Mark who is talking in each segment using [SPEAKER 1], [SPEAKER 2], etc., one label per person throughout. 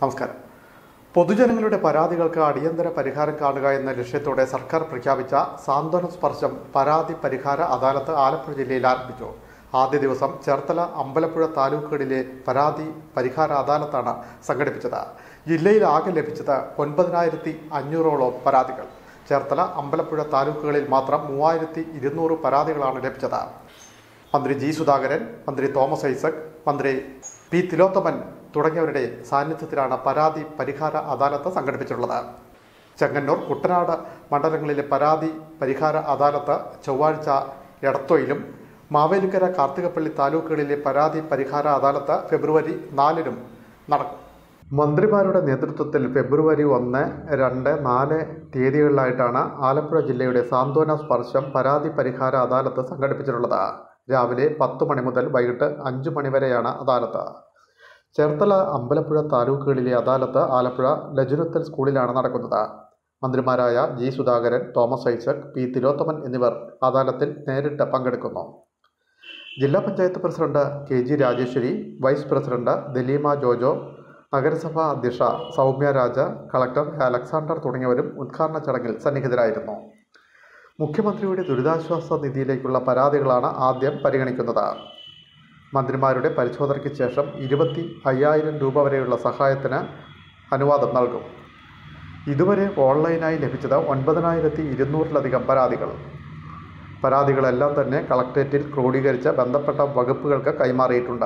[SPEAKER 1] നമസ്കാരം പൊതുജനങ്ങളുടെ പരാതികൾക്ക് അടിയന്തര പരിഹാരം കാണുക എന്ന ലക്ഷ്യത്തോടെ സർക്കാർ പ്രഖ്യാപിച്ച സാന്ത്വന സ്പർശം പരാതി പരിഹാര അദാലത്ത് ആലപ്പുഴ ജില്ലയിൽ ആരംഭിച്ചു ആദ്യ ദിവസം ചേർത്തല അമ്പലപ്പുഴ താലൂക്കുകളിലെ പരാതി പരിഹാര അദാലത്താണ് സംഘടിപ്പിച്ചത് ജില്ലയിൽ ആകെ ലഭിച്ചത് ഒൻപതിനായിരത്തി അഞ്ഞൂറോളം പരാതികൾ ചേർത്തല അമ്പലപ്പുഴ താലൂക്കുകളിൽ മാത്രം മൂവായിരത്തി ഇരുന്നൂറ് പരാതികളാണ് ലഭിച്ചത് മന്ത്രി ജി സുധാകരൻ മന്ത്രി തോമസ് ഐസക് മന്ത്രി പി തിലോത്തമൻ തുടങ്ങിയവരുടെ സാന്നിധ്യത്തിലാണ് പരാതി പരിഹാര അദാലത്ത് സംഘടിപ്പിച്ചിട്ടുള്ളത് ചെങ്ങന്നൂർ കുട്ടനാട് മണ്ഡലങ്ങളിലെ പരാതി പരിഹാര അദാലത്ത് ചൊവ്വാഴ്ച എടത്വയിലും മാവേലിക്കര കാർത്തികപ്പള്ളി താലൂക്കുകളിലെ പരാതി പരിഹാര അദാലത്ത് ഫെബ്രുവരി നാലിനും നടക്കും മന്ത്രിമാരുടെ നേതൃത്വത്തിൽ ഫെബ്രുവരി ഒന്ന് രണ്ട് നാല് തീയതികളിലായിട്ടാണ് ആലപ്പുഴ ജില്ലയുടെ സാന്ത്വന സ്പർശം പരാതി പരിഹാര അദാലത്ത് സംഘടിപ്പിച്ചിട്ടുള്ളത് രാവിലെ പത്ത് മണി മുതൽ വൈകിട്ട് അഞ്ച് മണി വരെയാണ് അദാലത്ത് ചേർത്തല അമ്പലപ്പുഴ താലൂക്കുകളിലെ അദാലത്ത് ആലപ്പുഴ ലജുനത്തൽ സ്കൂളിലാണ് നടക്കുന്നത് മന്ത്രിമാരായ ജി സുധാകരൻ തോമസ് ഐസക് പി തിലോത്തമൻ എന്നിവർ അദാലത്തിൽ നേരിട്ട് പങ്കെടുക്കുന്നു ജില്ലാ panchayat president K G Rajeshwari vice president Daleema Jojo നഗരസഭാ അധ്യക്ഷ സൗമ്യ രാജ കളക്ടർ അലക്സാണ്ടർ തുടങ്ങിയവരും ഉദ്ഘാടന ചടങ്ങിൽ സന്നിഹിതരായിരുന്നു മുഖ്യമന്ത്രിയുടെ ദുരിതാശ്വാസ നിധിയിലേക്കുള്ള പരാതികളാണ് ആദ്യം പരിഗണിക്കുന്നത് മന്ത്രിമാരുടെ പരിശോധനയ്ക്ക് ശേഷം ഇരുപത്തി അയ്യായിരം രൂപ വരെയുള്ള സഹായത്തിന് അനുവാദം നൽകും ഇതുവരെ ഓൺലൈനായി ലഭിച്ചത് ഒൻപതിനായിരത്തി ഇരുന്നൂറിലധികം പരാതികൾ പരാതികളെല്ലാം തന്നെ കളക്ട്രേറ്റിൽ ക്രോഡീകരിച്ച ബന്ധപ്പെട്ട വകുപ്പുകൾക്ക് കൈമാറിയിട്ടുണ്ട്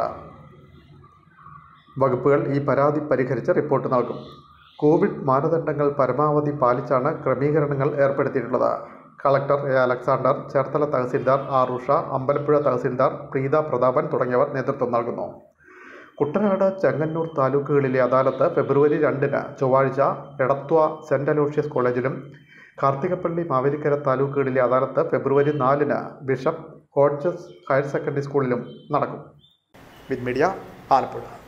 [SPEAKER 1] വകുപ്പുകൾ ഈ പരാതി പരിഹരിച്ച് റിപ്പോർട്ട് നൽകും കോവിഡ് മാനദണ്ഡങ്ങൾ പരമാവധി പാലിച്ചാണ് ക്രമീകരണങ്ങൾ ഏർപ്പെടുത്തിയിട്ടുള്ളത് കളക്ടർ എ അലക്സാണ്ടർ ചേർത്തല തഹസിൽദാർ ആർ ഉഷ അമ്പലപ്പുഴ തഹസിൽദാർ പ്രീത പ്രതാപൻ തുടങ്ങിയവർ നേതൃത്വം നൽകുന്നു കുട്ടനാട് ചെങ്ങന്നൂർ താലൂക്കുകളിലെ അദാലത്ത് ഫെബ്രുവരി രണ്ടിന് ചൊവ്വാഴ്ച എടത്വ സെന്റ് അലോഷ്യസ് കോളേജിലും കാർത്തികപ്പള്ളി മാവേലിക്കര താലൂക്കുകളിലെ അദാലത്ത് ഫെബ്രുവരി നാലിന് ബിഷപ്പ് ഹോഡ്ജസ് ഹയർ സെക്കൻഡറി സ്കൂളിലും നടക്കും വിത്ത് മീഡിയ ആലപ്പുഴ